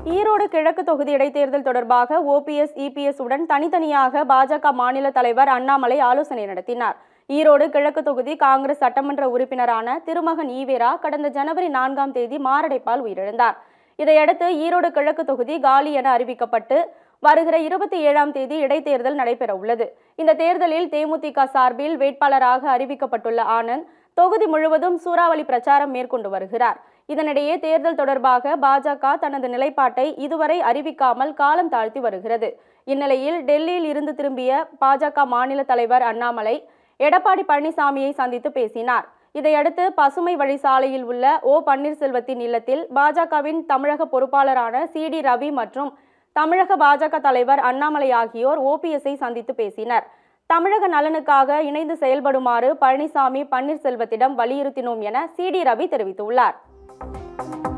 ஈரோடு கிழக்கு தொகுதி இடைத்தேர்தல் தொடர்பாக ஓபிஎஸ் இபிஎஸ் உடன் தனித்தனியாக பாஜக மாநில தலைவர் அண்ணாமலை ஆலோசனை நடத்தினார் ஈரோடு கிழக்கு தொகுதி காங்கிரஸ் சட்டமன்ற உறுப்பினரான திருமகன் ஈவேரா கடந்த ஜனவரி நான்காம் தேதி மாரடைப்பால் உயிரிழந்தார் இதையடுத்து ஈரோடு கிழக்கு தொகுதி காலி என அறிவிக்கப்பட்டு வருகிற இருபத்தி ஏழாம் தேதி இடைத்தேர்தல் நடைபெற உள்ளது இந்த தேர்தலில் தேமுதிக சார்பில் வேட்பாளராக அறிவிக்கப்பட்டுள்ள ஆனந்த் தொகுதி முழுவதும் சூறாவளி பிரச்சாரம் மேற்கொண்டு வருகிறார் இதனிடையே தேர்தல் தொடர்பாக பாஜக தனது நிலைப்பாட்டை இதுவரை அறிவிக்காமல் காலம் தாழ்த்தி வருகிறது இந்நிலையில் டெல்லியில் இருந்து திரும்பிய பாஜக மாநில தலைவர் அண்ணாமலை எடப்பாடி பழனிசாமியை சந்தித்து பேசினார் இதையடுத்து பசுமை வழி சாலையில் உள்ள ஓ பன்னீர்செல்வத்தின் இல்லத்தில் பாஜகவின் தமிழக பொறுப்பாளரான சி டி ரவி மற்றும் தமிழக பாஜக தலைவர் அண்ணாமலை ஆகியோர் ஓபிஎஸ்ஐ சந்தித்து பேசினர் தமிழக நலனுக்காக இணைந்து செயல்படுமாறு பழனிசாமி பன்னீர்செல்வத்திடம் வலியுறுத்தினோம் என சி டி ரவி தெரிவித்துள்ளார்